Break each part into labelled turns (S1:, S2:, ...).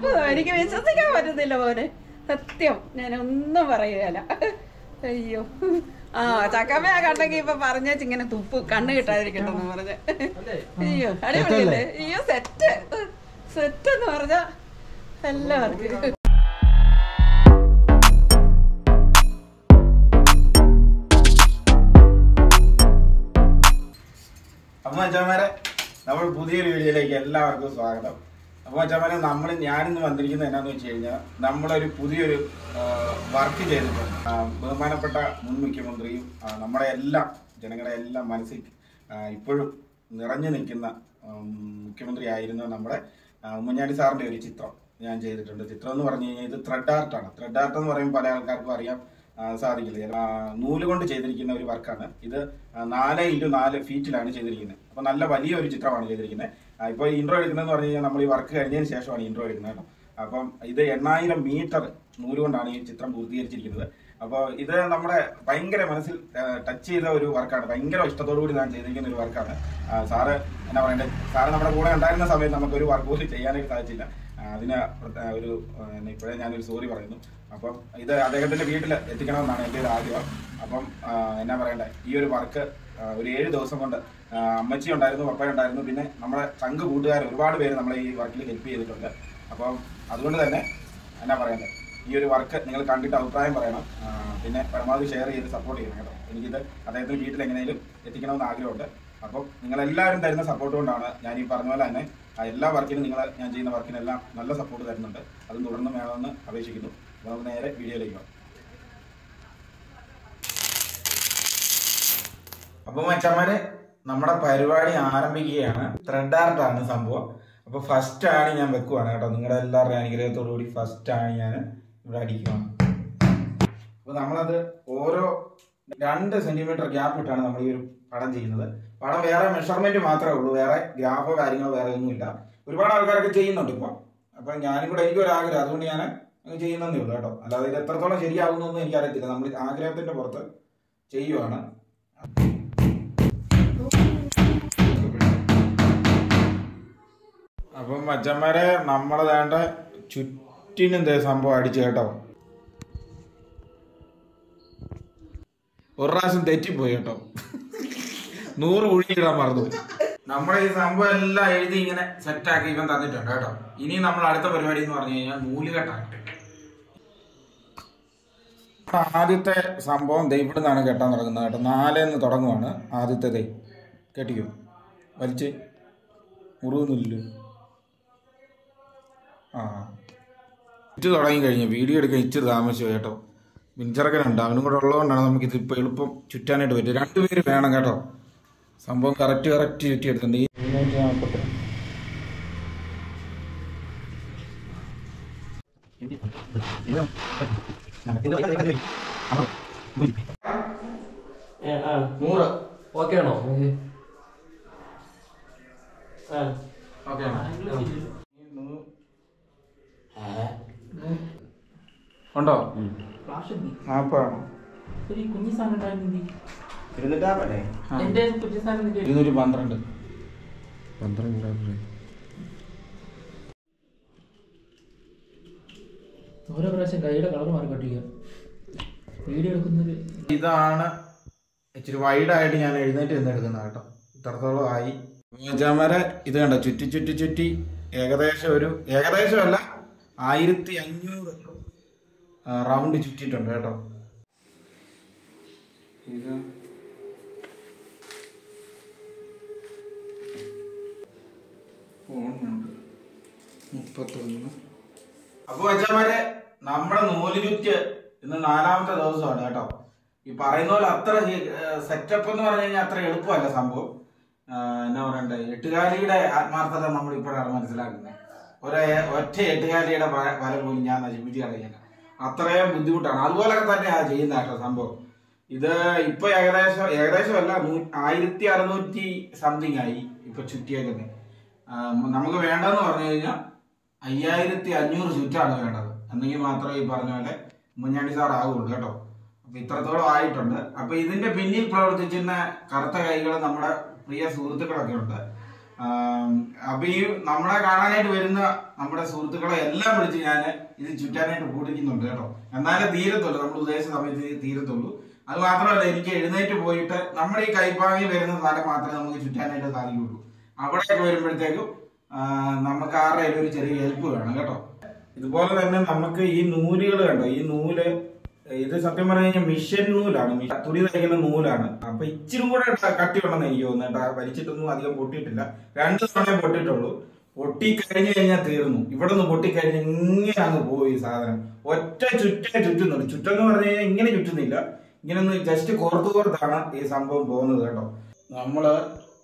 S1: അത്ഭുതം എനിക്ക് വിശ്വസിക്കാൻ പറ്റുന്നില്ല മോനെ സത്യം ഞാൻ ഒന്നും പറയുകയല്ല അയ്യോ ആ ചക്കമ്മയാ കണ്ടെങ്കി ഇപ്പൊ പറഞ്ഞ ഇങ്ങനെ തുപ്പ് കണ്ണ് കിട്ടാതിരിക്കട്ടെന്ന് പറഞ്ഞ് അയ്യോ അടിപൊളിയല്ലേ അയ്യോ സെറ്റ് സെറ്റ് എന്ന് പറഞ്ഞ എല്ലാവർക്കും
S2: അപ്പൊ അച്ഛന്മാരെ നമ്മൾ പുതിയൊരു വീഡിയോയിലേക്ക് എല്ലാവർക്കും സ്വാഗതം അപ്പൊ അച്ഛന്മാരെ നമ്മൾ ഞാനിന്ന് വന്നിരിക്കുന്നത് എന്നാന്ന് വെച്ച് കഴിഞ്ഞാൽ നമ്മളൊരു പുതിയൊരു വർക്ക് ചെയ്തിട്ടുണ്ട് ആ, ബഹുമാനപ്പെട്ട മുൻ മുഖ്യമന്ത്രിയും ആ, നമ്മുടെ എല്ലാം ജനങ്ങളുടെ എല്ലാം മനസ്സിൽ ആ, ഇപ്പോഴും നിറഞ്ഞു നിൽക്കുന്ന ഉം, മുഖ്യമന്ത്രി ആയിരുന്ന നമ്മുടെ ആ, ഉമ്മൻചാണ്ടി സാറിന്റെ ഒരു ചിത്രം ഞാൻ ചെയ്തിട്ടുണ്ട് ചിത്രം എന്ന് പറഞ്ഞു കഴിഞ്ഞാൽ ഇത് ത്രെഡ് ആർട്ടാണ് ത്രെഡ് ആർട്ട് എന്ന് പറയുമ്പോൾ പല ആൾക്കാർക്കും അറിയാം ആ, സാധിക്കില്ല ആ, നൂല് കൊണ്ട് ചെയ്തിരിക്കുന്ന ഒരു വർക്കാണ് ഇത് ആ, നാല് ഇൻറ്റു നാല് ഫീറ്റിലാണ് ചെയ്തിരിക്കുന്നത് അപ്പൊ നല്ല വലിയ ഒരു ചിത്രമാണ് ചെയ്തിരിക്കുന്നത് ആ, ഇപ്പോൾ ഇൻട്രോ എടുക്കുന്നതെന്ന് പറഞ്ഞു കഴിഞ്ഞാൽ നമ്മൾ ഈ വർക്ക് കഴിഞ്ഞതിന് ശേഷമാണ് ഇൻട്രോ എടുക്കുന്നത് കേട്ടോ അപ്പം ഇത് എണ്ണായിരം മീറ്റർ നൂല് കൊണ്ടാണ് ഈ ചിത്രം പൂർത്തീകരിച്ചിരിക്കുന്നത് അപ്പോൾ ഇത് നമ്മുടെ ഭയങ്കര മനസ്സിൽ ടച്ച് ചെയ്ത ഒരു വർക്കാണ് ഭയങ്കര ഇഷ്ടത്തോടു കൂടി ഞാൻ ചെയ്തിരിക്കുന്ന ഒരു വർക്കാണ് സാറ് എന്നാ പറയണ്ടേ സാറ് നമ്മുടെ കൂടെ ഉണ്ടായിരുന്ന സമയത്ത് നമുക്ക് ഒരു വർക്ക് പോലും ചെയ്യാനായിട്ട് സാധിച്ചില്ല ആ, അതിന് പ്രത്യേക ഒരു ആ, ഇപ്പോഴേ ഞാനൊരു സോറി പറയുന്നു അപ്പം ഇത് അദ്ദേഹത്തിന്റെ വീട്ടിൽ എത്തിക്കണമെന്നാണ് എൻ്റെ ഒരു ആഗ്രഹം അപ്പം ആ, എന്നാ പറയണ്ടേ ഈ ഒരു വർക്ക് ഒരു ഏഴ് ദിവസം കൊണ്ട് ആ, അമ്മച്ചി ഉണ്ടായിരുന്നു പപ്പ ഉണ്ടായിരുന്നു പിന്നെ നമ്മുടെ ചങ്ക് കൂട്ടുകാർ ഒരുപാട് പേര് നമ്മളെ ഈ വർക്കിൽ ഹെൽപ്പ് ചെയ്തിട്ടുണ്ട് അപ്പം അതുകൊണ്ട് തന്നെ എന്നാ പറയണ്ടേ ഈ ഒരു വർക്ക് നിങ്ങൾ കണ്ടിട്ട് അഭിപ്രായം പറയണം ആ, പിന്നെ പരമാവധി ഷെയർ ചെയ്ത് സപ്പോർട്ട് ചെയ്യണം കേട്ടോ എനിക്കിത് അദ്ദേഹത്തിന് വീട്ടിൽ എങ്ങനെയും എത്തിക്കണമെന്ന് ആഗ്രഹമുണ്ട് അപ്പം നിങ്ങളെല്ലാവരും തരുന്ന സപ്പോർട്ട് കൊണ്ടാണ് ഞാൻ ഈ പറഞ്ഞ പോലെ തന്നെ ആ എല്ലാ വർക്കിനും നിങ്ങൾ ഞാൻ ചെയ്യുന്ന വർക്കിനെല്ലാം നല്ല സപ്പോർട്ട് തരുന്നുണ്ട് അതും തുടർന്ന് വേണമെന്ന് അപേക്ഷിക്കുന്നു അപ്പോൾ നമുക്ക് നേരെ വീഡിയോയിലേക്ക് പോകാം അപ്പം മച്ചന്മാരെ നമ്മുടെ പരിപാടി ആരംഭിക്കുകയാണ് ത്രെഡ് ആർട്ടാണ് സംഭവം അപ്പൊ ഫസ്റ്റ് ആണ് ഞാൻ വെക്കുവാണ് കേട്ടോ നിങ്ങളുടെ എല്ലാവരുടെയും അനുഗ്രഹത്തോടു കൂടി ഫസ്റ്റ് ആണ് ഞാൻ ഇവിടെ അടിക്കുകയാണ് അപ്പൊ നമ്മളത് ഓരോ രണ്ട് സെന്റിമീറ്റർ ഗ്യാപ്പ് ഇട്ടാണ് നമ്മൾ ഈ ഒരു പടം ചെയ്യുന്നത് പടം വേറെ മെഷർമെന്റ് മാത്രമേ ഉള്ളൂ വേറെ ഗ്രാഫോ കാര്യങ്ങളോ വേറെ ഒന്നുമില്ല ഒരുപാട് ആൾക്കാരൊക്കെ ചെയ്യുന്നുണ്ട് ഇപ്പൊ അപ്പൊ ഞാനും കൂടെ എനിക്ക് ഒരു ആഗ്രഹം അതുകൊണ്ട് ഞാൻ അങ്ങ് ചെയ്യുന്നതേ ഉള്ളൂ കേട്ടോ അല്ലാതെ ഇത് എത്രത്തോളം ശരിയാകുന്നൊന്നും എനിക്കറിയത്തില്ല നമ്മൾ ആഗ്രഹത്തിന്റെ പുറത്ത് ചെയ്യുവാണ് അപ്പം മച്ചന്മാരെ നമ്മളെ വേണ്ട ചുറ്റിനും ദേ സംഭവം അടിച്ചു കേട്ടോ ഒരു പ്രാവശ്യം തെറ്റിപ്പോയി കേട്ടോ നൂറ് കുഴിയിടാൻ മറന്നു നമ്മുടെ ഈ സംഭവം എല്ലാം എഴുതി ഇങ്ങനെ സെറ്റാക്കി ഇവൻ തന്നിട്ടുണ്ട് കേട്ടോ ഇനി നമ്മൾ അടുത്ത പരിപാടി എന്ന് പറഞ്ഞു കഴിഞ്ഞാൽ നൂലുകെട്ടാണ് ആദ്യത്തെ സംഭവം ദേ ഇവിടെ നിന്നാണ് കെട്ടാൻ തുടങ്ങുന്നത് കേട്ടോ നാലേന്ന് തുടങ്ങുവാണ് ആദ്യത്തെ ദേ കെട്ടിക്കോ വലിച്ച് മുറിവൊന്നുമില്ലല്ലോ ആ ഇറ്റ് തുടങ്ങി കഴിഞ്ഞു വീഡിയോ എടുക്കാൻ ഇച്ചിരി താമസിച്ചു കേട്ടോ മിനിച്ചറക്കനുണ്ട് അവനും കൂടെ ഉള്ളതുകൊണ്ടാണ് നമുക്ക് ഇത് ഇപ്പോൾ എളുപ്പം ചുറ്റാനായിട്ട് പറ്റും രണ്ടുപേര് വേണം കേട്ടോ സംഭവം കറക്റ്റ് കറക്റ്റ് ചുറ്റി എടുത്തിട്ടുണ്ട് ഈ ഇരുന്നൂറ്റി നാൽപ്പത്തി നൂറ്
S3: ഓക്കെ ആണോ ആ
S2: ഓക്കെ ഉണ്ടോ നാൽപ്പതാണോ
S3: ഒരു കുഞ്ഞു സാധനം ഉണ്ടായിരുന്നെങ്കിൽ
S2: ഇരുന്നിട്ടാ
S3: എന്റെ കുഞ്ഞു സാധനം നിന്റെ
S2: ഇരുന്നൂറ്റി പന്ത്രണ്ട്
S3: ഓരോ പ്രാവശ്യം കൈയുടെ കളർ മാറി കട്ടിക്കുക വീഡിയോ എടുക്കുന്നത്
S2: ഇതാണ് ഇച്ചിരി വൈഡായിട്ട് ഞാൻ എഴുന്നേറ്റ് നിന്ന് എടുക്കുന്നത് കേട്ടോ ഇത്രത്തോളം ആയി ചാമര ഇത് കണ്ട ചുറ്റി ചുറ്റി ചുറ്റി ഏകദേശം ഒരു ഏകദേശമല്ല ആയിരത്തി അഞ്ഞൂറ് റൗണ്ട് ചുറ്റിയിട്ടുണ്ട് കേട്ടോ ഇത് ഫോണുണ്ട് മുപ്പത്തൊന്ന് അപ്പൊ അച്ഛന്മാരെ നമ്മുടെ നൂല് ചുറ്റ് ഇന്ന് നാലാമത്തെ ദിവസമാണ് കേട്ടോ ഈ പറയുന്ന പോലെ അത്ര സെറ്റപ്പ് എന്ന് പറഞ്ഞു കഴിഞ്ഞാൽ അത്ര എളുപ്പമല്ല സംഭവം ആ, എന്നാ പറയണ്ടേ എട്ടുകാലിയുടെ ആത്മാർത്ഥത നമ്മൾ ഇപ്പോഴാണ് മനസ്സിലാക്കുന്നത് ഒരേ ഒറ്റ എട്ടുകാലിയുടെ വ- വല പോലും ഞാൻ നശിപ്പിച്ച് കളയാൻ അത്രയും ബുദ്ധിമുട്ടാണ് അതുപോലൊക്കെ തന്നെയാണ് ചെയ്യുന്ന കേട്ടോ സംഭവം ഇത് ഇപ്പൊ ഏകദേശം ഏകദേശം അല്ല നൂ- ആയിരത്തി അറുന്നൂറ്റി സംതിങ് ആയി ഇപ്പൊ ചുറ്റിയേക്കുന്നത് നമുക്ക് വേണ്ടതെന്ന് പറഞ്ഞു കഴിഞ്ഞാൽ അയ്യായിരത്തി അഞ്ഞൂറ് ചുറ്റാണ് വേണ്ടത് എന്നെങ്കിൽ മാത്രമേ ഈ പറഞ്ഞ പോലെ മുഞ്ഞാണ്ടി സാർ ആകുള്ളൂ കേട്ടോ അപ്പൊ ഇത്രത്തോളം ആയിട്ടുണ്ട് അപ്പൊ ഇതിന്റെ പിന്നിൽ പ്രവർത്തിച്ചിരുന്ന കറുത്ത കൈകൾ നമ്മുടെ പ്രിയ സുഹൃത്തുക്കളൊക്കെ ഉണ്ട് ആം, അപ്പൊ ഈ നമ്മളെ കാണാനായിട്ട് വരുന്ന നമ്മുടെ സുഹൃത്തുക്കളെ എല്ലാം വിളിച്ച് ഞാൻ ഇത് ചുറ്റാനായിട്ട് കൂട്ടിക്കുന്നുണ്ട് കേട്ടോ എന്നാലേ തീരത്തുള്ളൂ നമ്മൾ ഉദ്ദേശിച്ച സമയത്ത് ഇത് തീരത്തുള്ളൂ അത് മാത്രമല്ല എനിക്ക് എഴുന്നേറ്റ് പോയിട്ട് നമ്മുടെ ഈ കൈപ്പാങ്ങി വരുന്ന സ്ഥലം മാത്രമേ നമുക്ക് ചുറ്റാനായിട്ട് സാധിക്കുള്ളൂ അവിടെയൊക്കെ വരുമ്പോഴത്തേക്കും ആ, നമുക്ക് ആരുടെയും ഒരു ചെറിയ ഹെൽപ്പ് വേണം കേട്ടോ ഇതുപോലെ തന്നെ നമുക്ക് ഈ നൂലുകൾ കണ്ടോ ഈ നൂല് ഇത് സത്യം പറഞ്ഞു കഴിഞ്ഞാൽ മിഷൻ നൂലാണ് മി- തുണി തയ്ക്കുന്ന നൂലാണ് അപ്പൊ ഇച്ചിരി കൂടെ ക- കട്ടി ഉണ്ടെന്ന് എനിക്ക് തോന്നുന്നു കേട്ടോ വലിച്ചിട്ടൊന്നും അധികം പൊട്ടിയിട്ടില്ല രണ്ട് തവണ പൊട്ടിയിട്ടുള്ളൂ പൊട്ടി കഴിഞ്ഞു കഴിഞ്ഞാൽ തീർന്നു ഇവിടെ നിന്ന് പൊട്ടിക്കഴിഞ്ഞ് ഇങ്ങനെ അങ്ങ് പോയി ഈ സാധനം ഒറ്റ ചുറ്റേ ചുറ്റുന്നുള്ളൂ ചുറ്റെന്ന് പറഞ്ഞു കഴിഞ്ഞാൽ ഇങ്ങനെ ചുറ്റുന്നില്ല ഇങ്ങനെ ഒന്ന് ജസ്റ്റ് കോർത്ത് കോർത്താണ് ഈ സംഭവം പോകുന്നത് കേട്ടോ നമ്മള്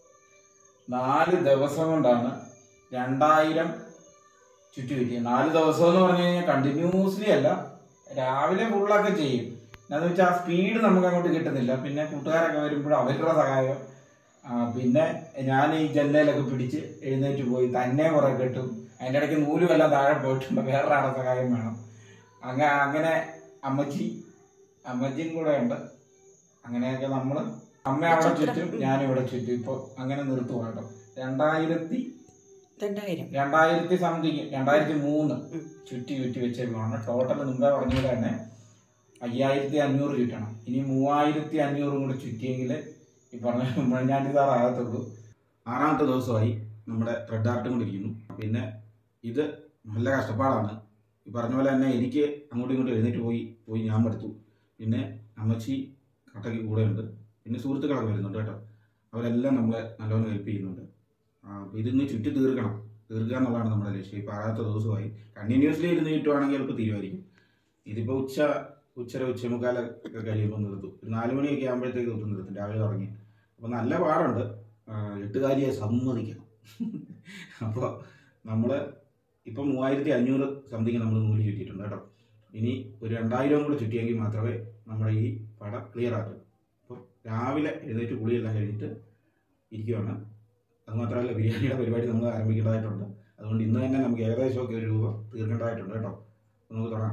S2: നാല് ദിവസം കൊണ്ടാണ് രണ്ടായിരം ചുറ്റി ചുറ്റി നാല് ദിവസം എന്ന് പറഞ്ഞു കഴിഞ്ഞാൽ കണ്ടിന്യൂസ്ലി അല്ല രാവിലെ ഫുള്ളൊക്കെ ചെയ്യും എന്താന്ന് വെച്ചാൽ ആ സ്പീഡ് നമുക്ക് അങ്ങോട്ട് കിട്ടുന്നില്ല പിന്നെ കൂട്ടുകാരൊക്കെ വരുമ്പോൾ അവരുടെ സഹായം ആ, പിന്നെ ഞാൻ ഈ ജനലയിലൊക്കെ പിടിച്ച് എഴുന്നേറ്റ് പോയി തന്നെ കുറെ കെട്ടും അതിൻ്റെ ഇടയ്ക്ക് നൂലും എല്ലാം താഴെ പോയിട്ടുണ്ട് വേറൊരാളുടെ സഹായം വേണം അങ്ങനെ അങ്ങനെ അമ്മച്ചി അമ്മച്ചിയും കൂടെ ഉണ്ട് അങ്ങനെയൊക്കെ നമ്മൾ അമ്മ അവിടെ ചുറ്റും ഞാനിവിടെ ചുറ്റും ഇപ്പോൾ അങ്ങനെ നിർത്തുവാ കേട്ടോ രണ്ടായിരത്തി
S1: രണ്ടായിരം
S2: രണ്ടായിരത്തി സംതിങ് രണ്ടായിരത്തി മൂന്ന് ചുറ്റി ചുറ്റി വെച്ചേക്കാണ് ടോട്ടൽ മുമ്പേ പറഞ്ഞത് തന്നെ അയ്യായിരത്തി അഞ്ഞൂറ് ചുറ്റണം ഇനി മൂവായിരത്തി അഞ്ഞൂറും കൂടെ ചുറ്റിയെങ്കിൽ ഈ പറഞ്ഞ ഉമ്മൻചാണ്ടി സാർ ആകത്തുള്ളൂ ആറാമത്തെ ദിവസമായി നമ്മുടെ ത്രെഡ് ആർട്ടും കൂടി ഇരിക്കുന്നു പിന്നെ ഇത് നല്ല കഷ്ടപ്പാടാണ് ഈ പറഞ്ഞ പോലെ തന്നെ എനിക്ക് അങ്ങോട്ടും ഇങ്ങോട്ടും എഴുന്നേറ്റ് പോയി പോയി ഞാൻ പഠിത്തു പിന്നെ അമ്മച്ചി കട്ടയ്ക്ക് കൂടെ ഉണ്ട് പിന്നെ സുഹൃത്തുക്കളൊക്കെ വരുന്നുണ്ട് കേട്ടോ അവരെല്ലാം നമ്മളെ നല്ലോണം ഹെൽപ്പ് ചെയ്യുന്നുണ്ട് ആ, അപ്പൊ ഇതിന്ന് ചുറ്റി തീർക്കണം തീർക്കുക എന്നുള്ളതാണ് നമ്മുടെ ലക്ഷ്യം ഇപ്പോൾ ആറാമത്തെ ദിവസമായി കണ്ടിന്യൂസ്ലി ഇരുന്ന് ചുറ്റുവാണെങ്കിൽ ചിലപ്പോൾ തീരുമായിരിക്കും ഇതിപ്പോൾ ഉച്ച ഉച്ചര ഉച്ചമുക്കാലൊക്കെ കഴിയുമ്പോൾ നിർത്തും ഒരു നാല് മണിയൊക്കെ ആകുമ്പോഴത്തേക്ക് ഒത്തും നിർത്തും രാവിലെ തുടങ്ങി അപ്പോൾ നല്ല പാടുണ്ട് ആ, എട്ടുകാരിയെ സമ്മതിക്കണം അപ്പോൾ നമ്മൾ ഇപ്പം മൂവായിരത്തി അഞ്ഞൂറ് സംതിങ് നമ്മൾ നൂല് ചുറ്റിയിട്ടുണ്ട് കേട്ടോ ഇനി ഒരു രണ്ടായിരം കൂടെ ചുറ്റിയെങ്കിൽ മാത്രമേ നമ്മുടെ ഈ പട ക്ലിയർ ആകൂ അപ്പോൾ രാവിലെ എഴുന്നേറ്റ് കുളിയെല്ലാം കഴിഞ്ഞിട്ട് ഇരിക്കുവാണ് അത് മാത്രമല്ല ബിരിയാണിയുടെ പരിപാടി നമ്മൾ ആരംഭിക്കേണ്ടതായിട്ടുണ്ട് അതുകൊണ്ട് ഇന്ന് തന്നെ നമുക്ക് ഏകദേശമൊക്കെ ഒരു രൂപ തീർക്കേണ്ടതായിട്ടുണ്ട് കേട്ടോ അപ്പോൾ നമുക്ക് തുടങ്ങാം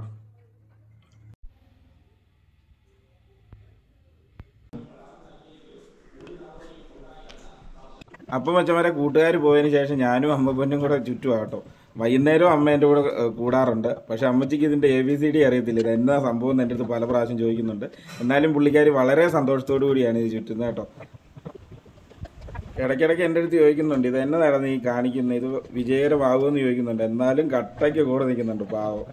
S2: അപ്പം മച്ചന്മാരെ കൂട്ടുകാർ പോയതിന് ശേഷം ഞാനും അമ്മപ്പൊന്നും കൂടെ ചുറ്റുവാ കേട്ടോ വൈകുന്നേരം അമ്മ എൻ്റെ കൂടെ ഏഹ്, കൂടാറുണ്ട് പക്ഷെ അമ്മച്ചിക്ക് ഇതിൻ്റെ എ ബി സി ഡി അറിയത്തില്ല ഇത് എന്നാ സംഭവം എന്ന് എൻ്റെ അടുത്ത് പല പ്രാവശ്യം ചോദിക്കുന്നുണ്ട് എന്നാലും പുള്ളിക്കാർ വളരെ സന്തോഷത്തോടു കൂടിയാണ് ഇത് ചുറ്റുന്നത് കേട്ടോ ഇടയ്ക്കിടയ്ക്ക് എൻ്റെ അടുത്ത് ചോദിക്കുന്നുണ്ട് ഇത് എന്നതാണ് നീ കാണിക്കുന്നത് ഇത് വിജയകരമാകുമെന്ന് ചോദിക്കുന്നുണ്ട് എന്നാലും കട്ടയ്ക്ക് കൂടെ നിൽക്കുന്നുണ്ട് പാവം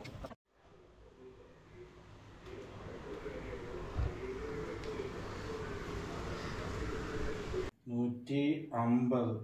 S2: നൂറ്റി അമ്പത്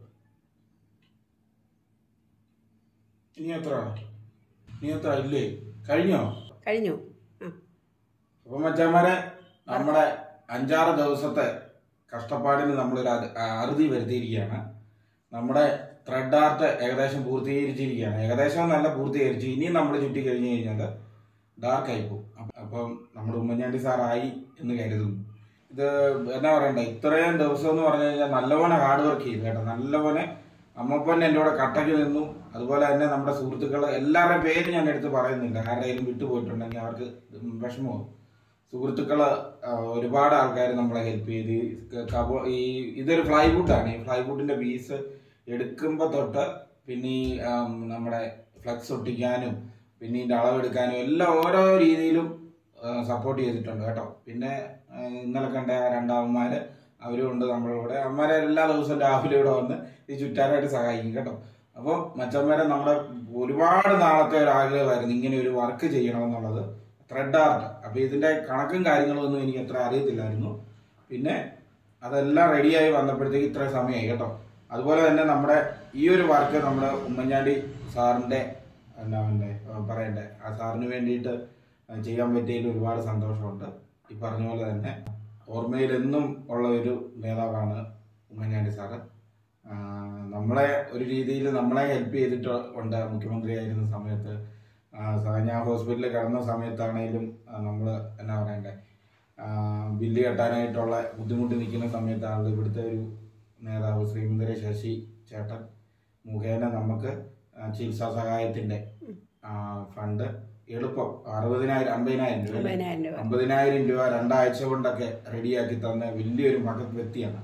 S2: ഇനി എത്ര ഇനി എത്ര ഇല്ലേ കഴിഞ്ഞോ
S1: കഴിഞ്ഞു ആ
S2: അപ്പൊ മച്ചാമാരെ നമ്മുടെ അഞ്ചാറ് ദിവസത്തെ കഷ്ടപ്പാടിന് നമ്മളൊരു അത് അറുതി വരുത്തിയിരിക്കുകയാണ് നമ്മുടെ ത്രെഡ് ആർട്ട് ഏകദേശം പൂർത്തീകരിച്ചിരിക്കുകയാണ് ഏകദേശം നല്ല പൂർത്തീകരിച്ചു ഇനിയും നമ്മൾ ചുറ്റി കഴിഞ്ഞു കഴിഞ്ഞാൽ ഡാർക്ക് ആയി പോകും അപ്പ- അപ്പം നമ്മുടെ ഉമ്മൻചാണ്ടി സാറായി എന്ന് കരുതുന്നു ഇത് എന്നാ പറയണ്ട ഇത്രയും ദിവസം എന്ന് പറഞ്ഞു കഴിഞ്ഞാൽ നല്ലപോലെ ഹാർഡ് വർക്ക് ചെയ്തു കേട്ടോ നല്ലപോലെ അമ്മപ്പൻ എൻ്റെ കൂടെ കട്ടയ്ക്ക് നിന്നു അതുപോലെ തന്നെ നമ്മുടെ സുഹൃത്തുക്കൾ എല്ലാവരുടെയും പേര് ഞാൻ എടുത്ത് പറയുന്നില്ല ആരുടെയും വിട്ടുപോയിട്ടുണ്ടെങ്കിൽ അവർക്ക് വിഷമമാകും സുഹൃത്തുക്കള് ആ, ഒരുപാട് ആൾക്കാർ നമ്മളെ ഹെൽപ്പ് ചെയ്ത് ഈ കബോ ഈ ഇതൊരു ഫ്ലൈവുഡാണ് ഈ ഫ്ലൈവുഡിന്റെ പീസ് എടുക്കുമ്പോൾ തൊട്ട് പിന്നെ ഈ ആം, നമ്മുടെ ഫ്ലക്സ് ഒട്ടിക്കാനും പിന്നെ ഇതിന്റെ അളവെടുക്കാനും എല്ലാം ഓരോ രീതിയിലും സപ്പോർട്ട് ചെയ്തിട്ടുണ്ട് കേട്ടോ പിന്നെ ആ, ഇന്നലെ കണ്ട ആ രണ്ടാമ്മമാര് അവരും ഉണ്ട് നമ്മുടെ കൂടെ അമ്മമാരെ എല്ലാ ദിവസവും രാവിലെ ഇവിടെ വന്ന് ഈ ചുറ്റാനായിട്ട് സഹായിക്കും കേട്ടോ അപ്പോൾ മച്ചന്മാരെ നമ്മുടെ ഒരുപാട് നാളത്തെ ഒരു ആഗ്രഹമായിരുന്നു ഇങ്ങനെ ഒരു വർക്ക് ചെയ്യണമെന്നുള്ളത് ത്രെഡ് ആർട്ട് അപ്പോൾ ഇതിന്റെ കണക്കും കാര്യങ്ങളും ഒന്നും എനിക്ക് അത്ര അറിയത്തില്ലായിരുന്നു പിന്നെ അതെല്ലാം റെഡിയായി വന്നപ്പോഴത്തേക്ക് ഇത്ര സമയമായി കേട്ടോ അതുപോലെ തന്നെ നമ്മുടെ ഈ ഒരു വർക്ക് നമ്മുടെ ഉമ്മൻചാണ്ടി സാറിന്റെ എന്നാ പിന്നെ പറയണ്ടേ ആ സാറിന് വേണ്ടിയിട്ട് ചെയ്യാൻ പറ്റിയതിൽ ഒരുപാട് സന്തോഷമുണ്ട് ഈ പറഞ്ഞ പോലെ തന്നെ ഓർമ്മയിൽ എന്നും ഉള്ള ഒരു നേതാവാണ് ഉമ്മൻചാണ്ടി സാറ് ആ, നമ്മളെ ഒരു രീതിയിൽ നമ്മളെ ഹെൽപ്പ് ചെയ്തിട്ട് ഉണ്ട് മുഖ്യമന്ത്രിയായിരുന്ന സമയത്ത് ആ, സ- ഞാൻ ഹോസ്പിറ്റലിൽ കിടന്ന സമയത്താണേലും നമ്മൾ എന്നാ പറയണ്ടേ ആ, ബില്ല് കെട്ടാനായിട്ടുള്ള ബുദ്ധിമുട്ട് നിൽക്കുന്ന സമയത്താണ് ഇവിടുത്തെ ഒരു നേതാവ് ശ്രീമന്ദിര ശശി ചേട്ടൻ മുഖേന നമുക്ക് ആ, ചികിത്സാ സഹായത്തിന്റെ ആ, ഫണ്ട് എളുപ്പം അറുപതിനായിരം അമ്പതിനായിരം രൂപ അല്ലേ?
S1: അമ്പതിനായിരം രൂപ
S2: അമ്പതിനായിരം രൂപ രണ്ടാഴ്ച കൊണ്ടൊക്കെ റെഡിയാക്കി തന്ന വലിയൊരു മഹത് വ്യക്തിയാണ്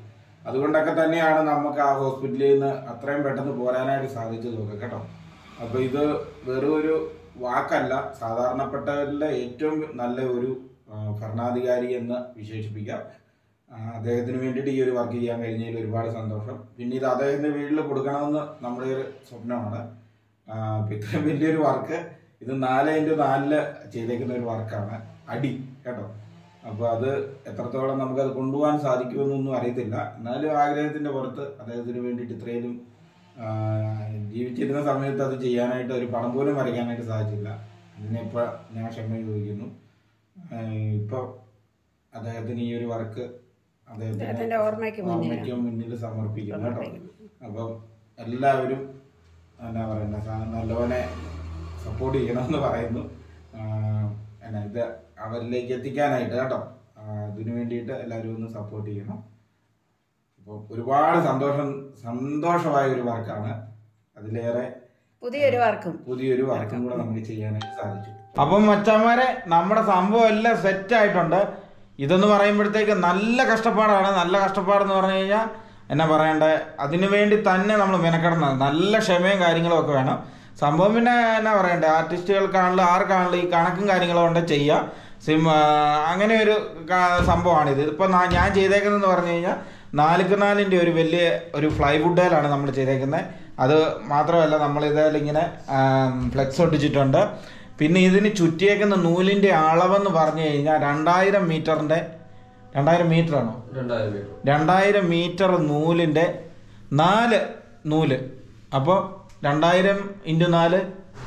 S2: അതുകൊണ്ടൊക്കെ തന്നെയാണ് നമുക്ക് ആ ഹോസ്പിറ്റലിൽ നിന്ന് അത്രയും പെട്ടെന്ന് പോരാനായിട്ട് സാധിച്ചത് ഒക്കെ കേട്ടോ അപ്പൊ ഇത് വെറും ഒരു വാക്കല്ല സാധാരണപ്പെട്ടവരിലെ ഏറ്റവും നല്ല ഒരു ആ, ഭരണാധികാരി എന്ന് വിശേഷിപ്പിക്കാം ആ, അദ്ദേഹത്തിന് വേണ്ടിയിട്ട് ഈ ഒരു വർക്ക് ചെയ്യാൻ കഴിഞ്ഞതിൽ ഒരുപാട് സന്തോഷം പിന്നെ ഇത് അദ്ദേഹത്തിന്റെ വീട്ടിൽ കൊടുക്കണമെന്ന് നമ്മുടെ ഒരു സ്വപ്നമാണ് ആ, അപ്പൊ ഇത്രയും വലിയൊരു വർക്ക് ഇത് നാല് ഇൻറ്റു നാലില് ചെയ്തേക്കുന്ന ഒരു വർക്കാണ് അടി കേട്ടോ അപ്പോൾ അത് എത്രത്തോളം നമുക്കത് കൊണ്ടുപോകാൻ സാധിക്കുമെന്നൊന്നും അറിയത്തില്ല എന്നാലും ആഗ്രഹത്തിന്റെ പുറത്ത് അദ്ദേഹത്തിന് വേണ്ടിയിട്ട് ഇത്രയും ആ, ജീവിച്ചിരുന്ന സമയത്ത് അത് ചെയ്യാനായിട്ട് ഒരു പടം പോലും വരയ്ക്കാനായിട്ട് സാധിച്ചില്ല ഇതിനിപ്പോൾ ഞാൻ ക്ഷമ ചോദിക്കുന്നു ആ, ഇപ്പൊ അദ്ദേഹത്തിന് ഈ ഒരു വർക്ക്
S1: അദ്ദേഹത്തിന്റെ
S2: അദ്ദേഹത്തിന്
S1: ഓർമ്മയ്ക്ക് മുന്നിൽ
S2: ഓർമ്മയ്ക്ക് മുന്നിൽ സമർപ്പിക്കും കേട്ടോ അപ്പം എല്ലാവരും എന്നാ പറയുന്ന സാ- നല്ലവനെ സപ്പോർട്ട് ചെയ്യണമെന്ന് പറയുന്നു ആ, എന്നാ ഇത് അവരിലേക്ക് എത്തിക്കാനായിട്ട് കേട്ടോ ആ, അതിനു വേണ്ടിയിട്ട് എല്ലാവരും ഒന്ന് സപ്പോർട്ട് ചെയ്യണം അപ്പോൾ ഒരുപാട് സന്തോഷം സന്തോഷമായ ഒരു വർക്കാണ് അതിലേറെ
S1: പുതിയൊരു വർക്കും
S2: പുതിയൊരു വർക്കും കൂടെ നമുക്ക് ചെയ്യാനായിട്ട് സാധിച്ചു അപ്പം മച്ചന്മാരെ നമ്മുടെ സംഭവം എല്ലാം സെറ്റ് ആയിട്ടുണ്ട് ഇതെന്ന് പറയുമ്പോഴത്തേക്ക് നല്ല കഷ്ടപ്പാടാണ് നല്ല കഷ്ടപ്പാടെന്ന് പറഞ്ഞു കഴിഞ്ഞാൽ എന്നാ പറയണ്ടേ അതിനു വേണ്ടി തന്നെ നമ്മൾ മെനക്കെടണം നല്ല ക്ഷമയും കാര്യങ്ങളും ഒക്കെ വേണം സംഭവം പിന്നെ എന്നാ പറയണ്ടേ ആർട്ടിസ്റ്റുകൾക്കാണെങ്കിലും ആർക്കാണെങ്കിലും ഈ കണക്കും കാര്യങ്ങളും കൊണ്ട് ചെയ്യാം സിം ആ, അങ്ങനെ ഒരു ക- സംഭവമാണിത് ഇതിപ്പോൾ ഞാൻ ചെയ്തേക്കുന്നതെന്ന് പറഞ്ഞു കഴിഞ്ഞാൽ നാലുക്ക് നാലിൻ്റെ ഒരു വലിയ ഒരു ഫ്ലൈവുഡേലാണ് നമ്മൾ ചെയ്തേക്കുന്നത് അത് മാത്രമല്ല നമ്മൾ ഇതേലിങ്ങനെ ഫ്ലെക്സ് ഒട്ടിച്ചിട്ടുണ്ട് പിന്നെ ഇതിന് ചുറ്റിയേക്കുന്ന നൂലിൻ്റെ അളവെന്ന് പറഞ്ഞു കഴിഞ്ഞാൽ രണ്ടായിരം മീറ്ററിൻ്റെ രണ്ടായിരം മീറ്റർ ആണോ
S4: രണ്ടായിരം പേര്
S2: രണ്ടായിരം മീറ്റർ നൂലിൻ്റെ നാല് നൂല് അപ്പോൾ രണ്ടായിരം ഇൻറ്റു നാല്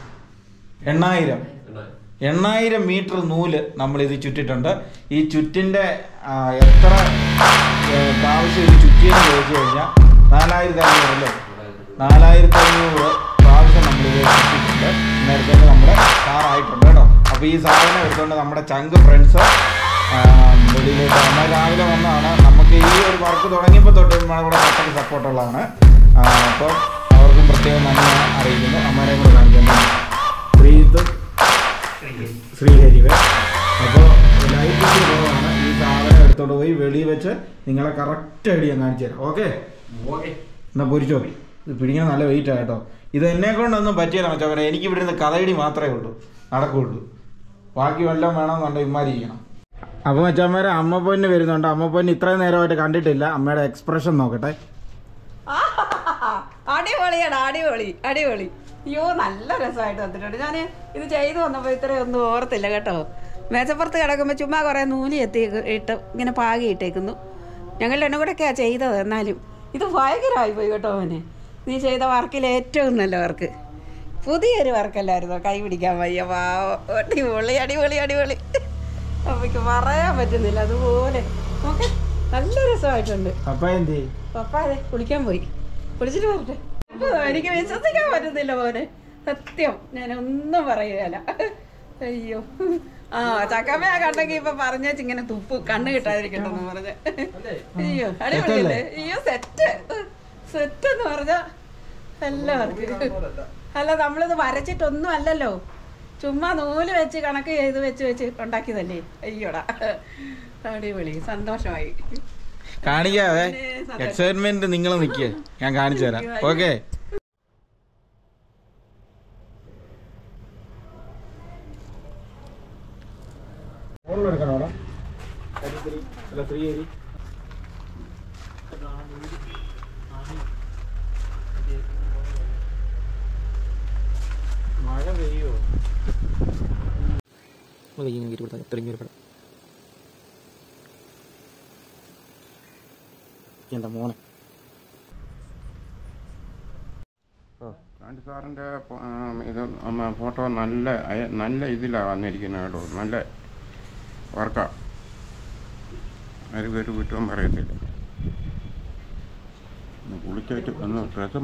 S2: എണ്ണായിരം
S4: രണ്ടായിരം
S2: എണ്ണായിരം മീറ്റർ നൂല് നമ്മൾ ഇത് ചുറ്റിട്ടുണ്ട് ഈ ചുറ്റിൻ്റെ ആ, എത്ര ഏ, പ്രാവശ്യം ഇത് ചുറ്റിയെന്ന് ചോദിച്ചു കഴിഞ്ഞാൽ നാലായിരത്തി അഞ്ഞൂറ് അല്ലേ നാലായിരത്തി അഞ്ഞൂറ് പ്രാവശ്യം നമ്മളിത് ചുറ്റിയിട്ടുണ്ട് നേരത്തെ തന്നെ നമ്മുടെ സാറായിട്ടുണ്ട് കേട്ടോ അപ്പോൾ ഈ സാധനം എടുത്തുകൊണ്ട് നമ്മുടെ ചങ്ക് ഫ്രണ്ട്സ് വെളിയിലേക്ക് നമ്മൾ രാവിലെ വന്നതാണ് നമുക്ക് ഈ ഒരു വർക്ക് തുടങ്ങിയപ്പോൾ തൊട്ട് നമ്മുടെ കൂടെ പത്തക്ക് സപ്പോർട്ടുള്ളതാണ് അപ്പോൾ അവർക്കും പ്രത്യേകം നന്ദി ഞാൻ അറിയിക്കുന്നു അമ്മേനെ കൂടെ കാണിക്കുന്നു പ്രീത്തും ശ്രീഹരിവ് അപ്പോൾ ലൈറ്റ് കുറവാണ് ഈ സാധനം എടുത്തോണ്ട് പോയി വെളിയിൽ വെച്ച് നിങ്ങളെ കറക്റ്റ് ഐഡിയ കാണിച്ചു തരാം ഓക്കെ
S4: ഓക്കെ
S2: എന്നാ പൊരിച്ചോ ഇത് പിടിക്കാൻ നല്ല വെയിറ്റ് കേട്ടോ ഇത് എന്നെ കൊണ്ടൊന്നും പറ്റിയില്ല മച്ചവരെ എനിക്ക് ഇവിടെ നിന്ന് കഥയടി മാത്രമേ ഉള്ളൂ നടക്കുള്ളൂ ബാക്കി വല്ലതും വേണമെന്നുണ്ടെങ്കിൽ ഇമാരി ചെയ്യണം അപ്പോൾ മച്ചന്മാരെ അമ്മ പൊന്ന് വരുന്നുണ്ട് അമ്മ പൊന്ന് ഇത്രയും നേരമായിട്ട് കണ്ടിട്ടില്ല അമ്മയുടെ എക്സ്പ്രഷൻ നോക്കട്ടെ
S1: അടിപൊളിയാണ് അടിപൊളി അടിപൊളി അയ്യോ നല്ല രസമായിട്ട് വന്നിട്ടുണ്ട് ഞാൻ ഇത് ചെയ്തു വന്നപ്പോൾ ഇത്രയും ഒന്നും ഓർത്തില്ല കേട്ടോ മേശപ്പുറത്ത് കിടക്കുമ്പോൾ ചുമ്മാ കുറേ നൂലി എത്തി ഇട്ട് ഇങ്ങനെ പാകി ഇട്ടേക്കുന്നു ഞങ്ങൾ എന്നെ കൂടെയൊക്കെയാ ചെയ്തത് എന്നാലും ഇത് ഭയങ്കരമായി പോയി കേട്ടോ അവന് നീ ചെയ്ത വർക്കിൽ ഏറ്റവും നല്ല വർക്ക് പുതിയൊരു വർക്കല്ലായിരുന്നോ കൈ പിടിക്കാൻ വയ്യ വാവോ അടിപൊളി അടിപൊളി അടിപൊളി അമ്മയ്ക്ക് പറയാൻ പറ്റുന്നില്ല അതുപോലെ നോക്കെ നല്ല രസമായിട്ടുണ്ട്
S2: പപ്പ എന്ത്
S1: പപ്പ അതെ കുളിക്കാൻ പോയി കുളിച്ചിട്ട് വരട്ടെ ഇപ്പൊ എനിക്ക് വിശ്വസിക്കാൻ പറ്റുന്നില്ല മോനെ സത്യം ഞാൻ ഒന്നും പറയുകയല്ല അയ്യോ ആ ചക്കമ്മ കണ്ടെങ്കിൽ ഇപ്പൊ പറഞ്ഞ ഇങ്ങനെ തുപ്പ് കണ്ണ് കിട്ടാതിരിക്കട്ടെന്ന് പറഞ്ഞ് അയ്യോ അടിപൊളിയല്ലേ അയ്യോ സെറ്റ് സെറ്റ് എന്ന് പറഞ്ഞ എല്ലാവർക്കും അല്ല നമ്മളിത് വരച്ചിട്ടൊന്നും അല്ലല്ലോ ചുമ്മാ നൂല് വെച്ച് കണക്ക് ചെയ്ത് വെച്ച് വെച്ച് ഉണ്ടാക്കിയതല്ലേ അയ്യോടാ അടിപൊളി സന്തോഷമായി
S2: കാണിക്കാതെ
S1: പിന്നെ സന്തോഷം.
S2: എക്സൈറ്റ്മെന്റ് നിങ്ങൾ നിൽക്കുക ഞാൻ കാണിച്ചു തരാം ഓക്കെ മഴ പെയ്യോ
S3: ഇങ്ങനെ കയറ്റി കൊടുത്താൽ തെളിഞ്ഞു വരപ്പെടാം
S2: എന്റെ മോനെ
S5: ഗാന്ധി സാറിൻ്റെ ഫോ- ആ, ഇത് അമ്മ ഫോട്ടോ നല്ല അയ- നല്ല ഇതിലാണ് വന്നിരിക്കുന്നത് കേട്ടോ നല്ല വർക്കാ ഒരു പേര് കുറ്റവും പറയത്തില്ല ഒന്ന് കുളിച്ചിട്ട് ഒന്ന് ഡ്രസ്സ്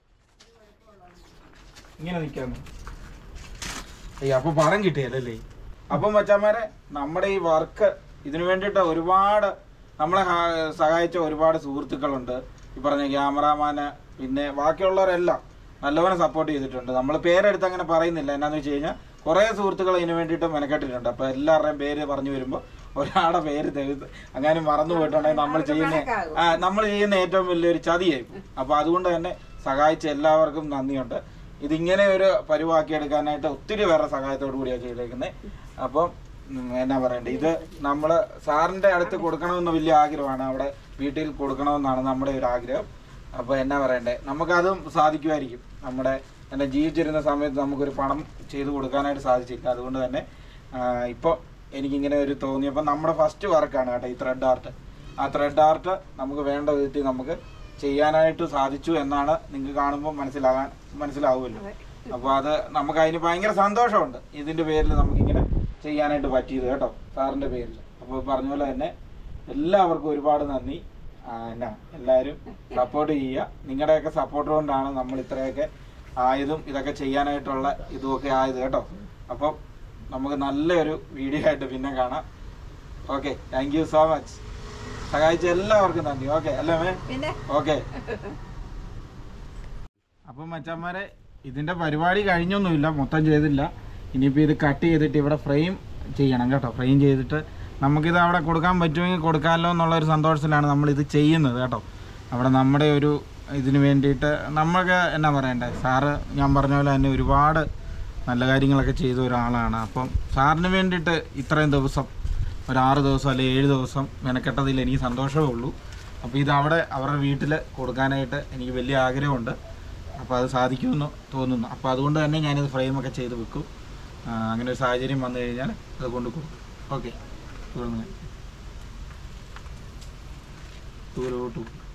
S2: ഇങ്ങനെ നിൽക്കാന്ന് ഏയ് അപ്പൊ പണം കിട്ടിയല്ലേ അപ്പം മച്ചാമാരെ നമ്മുടെ ഈ വർക്ക് ഇതിനു വേണ്ടിയിട്ട് ഒരുപാട് നമ്മളെ ഹാ- സഹായിച്ച ഒരുപാട് സുഹൃത്തുക്കളുണ്ട് ഈ പറഞ്ഞ ക്യാമറാമാന് പിന്നെ ബാക്കിയുള്ളവരെല്ലാം നല്ലവണ്ണം സപ്പോർട്ട് ചെയ്തിട്ടുണ്ട് നമ്മൾ പേരെടുത്ത് അങ്ങനെ പറയുന്നില്ല എന്നാന്ന് വെച്ച് കഴിഞ്ഞാൽ കുറേ സുഹൃത്തുക്കൾ ഇതിനു വേണ്ടിയിട്ട് മെനക്കെട്ടിട്ടുണ്ട് അപ്പോൾ എല്ലാവരുടെയും പേര് പറഞ്ഞു വരുമ്പോൾ ഒരാളുടെ പേര് തെളിവ് അങ്ങനെ മറന്നു പോയിട്ടുണ്ടെങ്കിൽ നമ്മൾ ചെയ്യുന്ന ആ നമ്മൾ ചെയ്യുന്ന ഏറ്റവും വലിയൊരു ചതിയായിരിക്കും അപ്പൊ അതുകൊണ്ട് തന്നെ സഹായിച്ച എല്ലാവർക്കും നന്ദിയുണ്ട് ഇതിങ്ങനെ ഒരു പരിവാക്കി എടുക്കാനായിട്ട് ഒത്തിരി പേരുടെ സഹായത്തോടു കൂടിയാണ് ചെയ്തേക്കുന്നത് അപ്പം ഉം, എന്നാ പറയണ്ടേ ഇത് നമ്മള് സാറിന്റെ അടുത്ത് കൊടുക്കണമെന്ന് വലിയ ആഗ്രഹമാണ് അവിടെ വീട്ടിൽ കൊടുക്കണമെന്നാണ് നമ്മുടെ ഒരു ആഗ്രഹം അപ്പൊ എന്നാ പറയണ്ടേ നമുക്കതും സാധിക്കുമായിരിക്കും നമ്മുടെ എന്നെ ജീവിച്ചിരുന്ന സമയത്ത് നമുക്കൊരു പണം ചെയ്തു കൊടുക്കാനായിട്ട് സാധിച്ചില്ല അതുകൊണ്ട് തന്നെ ആ, ഇപ്പൊ എനിക്കിങ്ങനെ ഒരു തോന്നിയപ്പോൾ നമ്മുടെ ഫസ്റ്റ് വർക്കാണ് കേട്ടോ ഈ ത്രെഡ് ആർട്ട് ആ ത്രെഡ് ആർട്ട് നമുക്ക് വേണ്ട വിധത്തിൽ നമുക്ക് ചെയ്യാനായിട്ട് സാധിച്ചു എന്നാണ് നിങ്ങൾക്ക് കാണുമ്പോൾ മനസ്സിലാകാൻ മനസ്സിലാവുമല്ലോ അപ്പോൾ അത് നമുക്ക് അതിന് ഭയങ്കര സന്തോഷമുണ്ട് ഇതിന്റെ പേരിൽ നമുക്കിങ്ങനെ ചെയ്യാനായിട്ട് പറ്റിയത് കേട്ടോ സാറിന്റെ പേരിൽ അപ്പോൾ പറഞ്ഞ പോലെ തന്നെ എല്ലാവർക്കും ഒരുപാട് നന്ദി ആ, എന്നാ എല്ലാവരും സപ്പോർട്ട് ചെയ്യുക നിങ്ങളുടെയൊക്കെ സപ്പോർട്ട് കൊണ്ടാണ് നമ്മൾ ഇത്രയൊക്കെ ആയതും ഇതൊക്കെ ചെയ്യാനായിട്ടുള്ള ഇതുമൊക്കെ ആയത് കേട്ടോ അപ്പം നമുക്ക് നല്ലൊരു വീഡിയോ ആയിട്ട് പിന്നെ കാണാം okay thank you so much സഹായിച്ച എല്ലാവർക്കും നന്ദി ഓക്കെ അല്ലേ മേ
S1: പിന്നെ
S2: ഓക്കെ അപ്പം മച്ചന്മാരെ ഇതിന്റെ പരിപാടി കഴിഞ്ഞൊന്നുമില്ല മൊത്തം ചെയ്തില്ല ഇനിയിപ്പോൾ ഇത് കട്ട് ചെയ്തിട്ട് ഇവിടെ ഫ്രെയിം ചെയ്യണം കേട്ടോ ഫ്രെയിം ചെയ്തിട്ട് നമുക്കിത് അവിടെ കൊടുക്കാൻ പറ്റുമെങ്കിൽ കൊടുക്കാമല്ലോ എന്നുള്ള ഒരു സന്തോഷത്തിലാണ് നമ്മൾ ഇത് ചെയ്യുന്നത് കേട്ടോ അവിടെ നമ്മുടെ ഒരു ഇതിന് വേണ്ടിയിട്ട് നമുക്ക് എന്നാ പറയണ്ടേ സാറ് ഞാൻ പറഞ്ഞ പോലെ തന്നെ ഒരുപാട് നല്ല കാര്യങ്ങളൊക്കെ ചെയ്ത ഒരാളാണ് അപ്പം സാറിന് വേണ്ടിയിട്ട് ഇത്രയും ദിവസം ഒരു ആറ് ദിവസം അല്ലെങ്കിൽ ഏഴ് ദിവസം മെനക്കെട്ടതിൽ എനിക്ക് സന്തോഷമേ ഉള്ളൂ അപ്പോൾ ഇത് അവിടെ അവരുടെ വീട്ടിൽ കൊടുക്കാനായിട്ട് എനിക്ക് വലിയ ആഗ്രഹമുണ്ട് അപ്പോൾ അത് സാധിക്കുമെന്ന് തോന്നുന്നു അപ്പോൾ അതുകൊണ്ട് തന്നെ ഞാനിത് ഫ്രെയിമൊക്കെ ചെയ്ത് വെക്കും ആ, അങ്ങനെ ഒരു സാഹചര്യം വന്നു കഴിഞ്ഞാൽ അത് കൊണ്ട് കൊടുക്കും ഓക്കെ തുടർന്ന് ദൂരോട്ട്